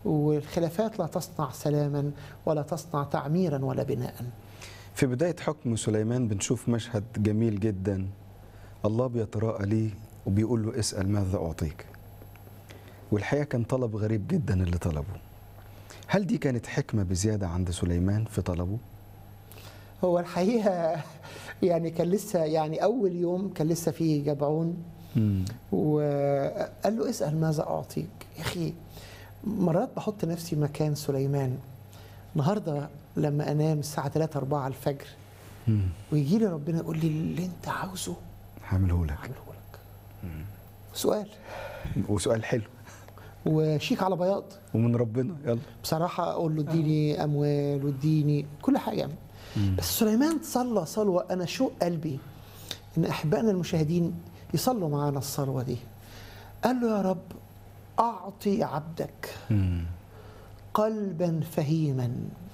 والخلافات لا تصنع سلاما ولا تصنع تعميرا ولا بناء في بداية حكم سليمان بنشوف مشهد جميل جدا الله بيتراءى ليه وبيقول له اسأل ماذا أعطيك والحقيقة كان طلب غريب جدا اللي طلبه هل دي كانت حكمة بزيادة عند سليمان في طلبه؟ هو الحقيقه يعني كان لسه يعني اول يوم كان لسه فيه جبعون مم. وقال له اسال ماذا اعطيك يا اخي مرات بحط نفسي مكان سليمان النهارده لما انام الساعه 3 4 الفجر مم. ويجي لي ربنا يقول لي اللي انت عاوزه هعمله لك هعمله لك سؤال وسؤال حلو وشيك على بياض ومن ربنا يلا بصراحه اقول له اديني اموال واديني كل حاجه بس سليمان صلى صلوه انا شوق قلبي ان احبائنا المشاهدين يصلوا معانا الصلوه دي قال له يا رب اعطي عبدك مم. قلبا فهيما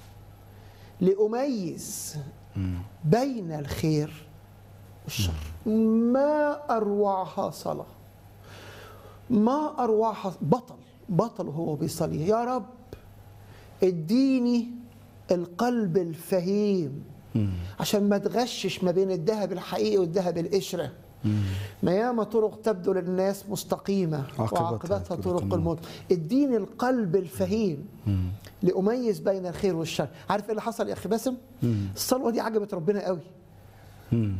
لاميز مم. بين الخير والشر ما اروعها صلاه ما اروعها بطل بطل وهو بيصلي يا رب اديني القلب الفهيم مم. عشان ما تغشش ما بين الذهب الحقيقي والذهب القشره مم. ما ياما طرق تبدو للناس مستقيمه عاقبتها وعاقبتها طرق طرق الموت. الموت اديني القلب الفهيم مم. لاميز بين الخير والشر عارف ايه اللي حصل يا اخي باسم مم. الصلوه دي عجبت ربنا قوي مم.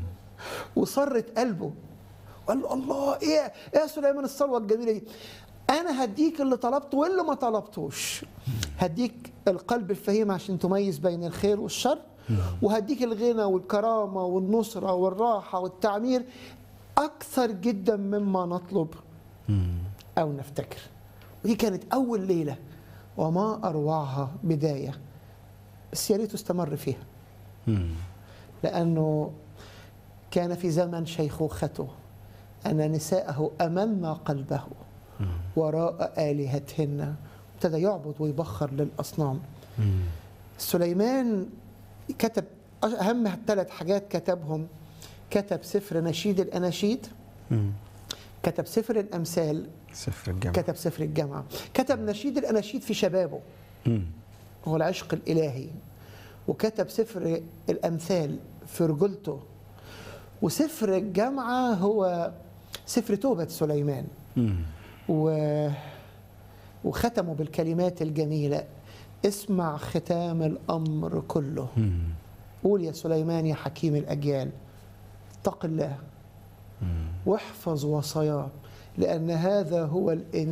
وصرت قلبه وقال له الله ايه ايه يا سليمان الصلوه الجميله دي انا هديك اللي طلبته واللي ما طلبتوش هديك القلب الفهيم عشان تميز بين الخير والشر وهديك الغنى والكرامه والنصره والراحه والتعمير اكثر جدا مما نطلب مم. او نفتكر ودي كانت اول ليله وما اروعها بدايه بس يا ريته استمر فيها مم. لأنه كان في زمن شيخوخته أن نساءه أمن قلبه وراء آلهتهن ابتدى يعبد ويبخر للأصنام مم. سليمان كتب أهم ثلاث حاجات كتبهم كتب سفر نشيد الأناشيد مم. كتب سفر الأمثال سفر الجامعة كتب سفر الجامعة كتب نشيد الأناشيد في شبابه مم. هو العشق الإلهي وكتب سفر الأمثال في رجولته وسفر الجامعة هو سفر توبة سليمان مم. و... وختمه بالكلمات الجميلة اسمع ختام الأمر كله مم. قول يا سليمان يا حكيم الأجيال اتق الله مم. واحفظ وصاياه لأن هذا هو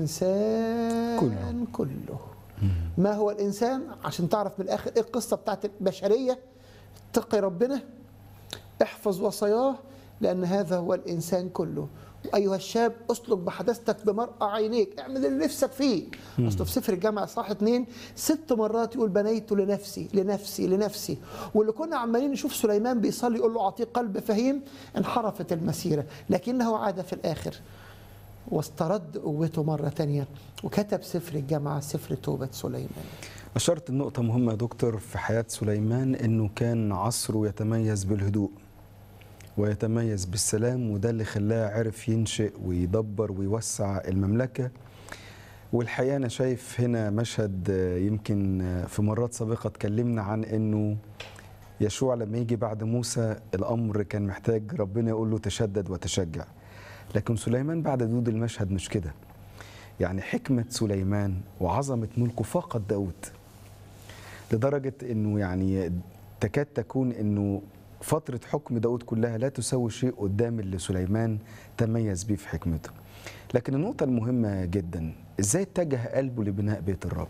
الإنسان كله. كله مم. ما هو الانسان عشان تعرف من الاخر ايه القصه بتاعت البشريه اتقي ربنا احفظ وصاياه لان هذا هو الانسان كله ايها الشاب اسلك بحدثتك بمرأى عينيك اعمل اللي نفسك فيه اصله في سفر الجامعه صح اتنين ست مرات يقول بنيت لنفسي لنفسي لنفسي واللي كنا عمالين نشوف سليمان بيصلي يقول له اعطيه قلب فهيم انحرفت المسيره لكنه عاد في الاخر واسترد قوته مرة تانية وكتب سفر الجامعة سفر توبة سليمان أشرت النقطة مهمة يا دكتور في حياة سليمان إنه كان عصره يتميز بالهدوء ويتميز بالسلام وده اللي خلاه عرف ينشئ ويدبر ويوسع المملكة والحقيقة أنا شايف هنا مشهد آه، يمكن آه، في مرات سابقة اتكلمنا عن إنه يشوع لما يجي بعد موسى الأمر كان محتاج ربنا يقول له تشدد وتشجع لكن سليمان بعد دود المشهد مش كده يعني حكمة سليمان وعظمة ملكه فاقت داود لدرجة انه يعني تكاد تكون انه فترة حكم داود كلها لا تساوي شيء قدام اللي سليمان تميز بيه في حكمته لكن النقطة المهمة جدا ازاي اتجه قلبه لبناء بيت الرب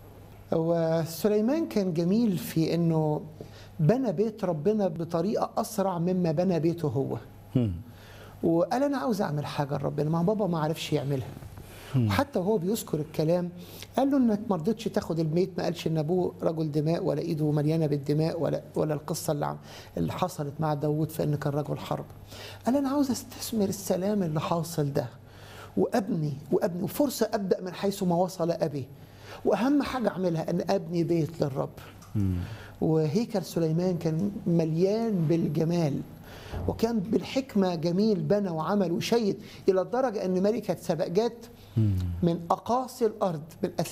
وسليمان كان جميل في انه بنى بيت ربنا بطريقة أسرع مما بنى بيته هو هم. وقال أنا عاوز أعمل حاجة لربنا ما بابا ما عرفش يعملها وحتى وهو بيذكر الكلام قال له انك ما رضيتش تاخد الميت ما قالش ان ابوه رجل دماء ولا ايده مليانه بالدماء ولا ولا القصه اللي عم اللي حصلت مع داوود في ان كان رجل حرب قال انا عاوز استثمر السلام اللي حاصل ده وابني وابني وفرصه ابدا من حيث ما وصل ابي واهم حاجه اعملها ان ابني بيت للرب وهيكل سليمان كان مليان بالجمال وكان بالحكمة جميل بنى وعمل وشيد إلى الدرجة أن ملكة سبأ جت من أقاصي الأرض من